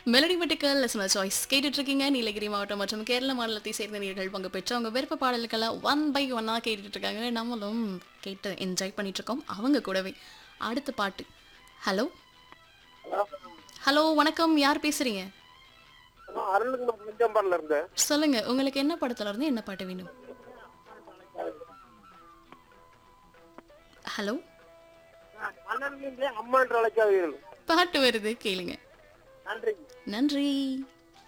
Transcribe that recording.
melody மெட்டிக்கல் லெசனர் choice கேட்டுட்டு இருக்கீங்க நீலகிரி மாவட்டம் மற்றும் கேரள மாநிலத்தை சேர்ந்த நீர்கள் பங்கு பெற்று அவங்க விருப்ப பாடல்களை ஒன் பை ஒன்னா கேட்டுட்டு இருக்காங்க நம்மளும் கேட்டு என்ஜாய் பண்ணிட்டு இருக்கோம் அவங்க கூடவே அடுத்த பாட்டு ஹலோ ஹலோ வணக்கம் யார் பேசுறீங்க நான் அருளுக்கு மிஞ்சம்பாடில் இருந்தேன் சொல்லுங்க உங்களுக்கு என்ன படத்துல இருந்து என்ன பாட்டு வேணும் ஹலோ மன்னன் அம்மா என்று அழைக்காதீர்கள் பாட்டு வருது கேளுங்க நன்றி நன்றி